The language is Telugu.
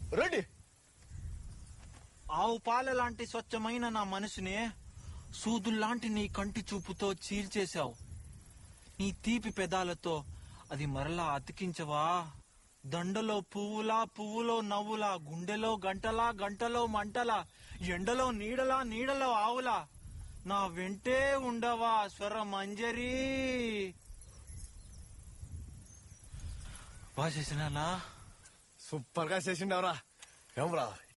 రండి ఆవు పాల లాంటి స్వచ్ఛమైన నా మనసుని సూదుల్లాంటి నీ కంటి చూపుతో చీల్చేశావు నీ తీపి పెదాలతో అది మరలా అతికించవా దండలో పువ్వులా పువ్వులో నవ్వులా గుండెలో గంటలా గంటలో మంటలా ఎండలో నీడలా నీడలో ఆవులా నా వెంటే ఉండవా స్వర మంజరి బాగా చేసినానా సూపర్ గా చేసిండవరా ఏమరా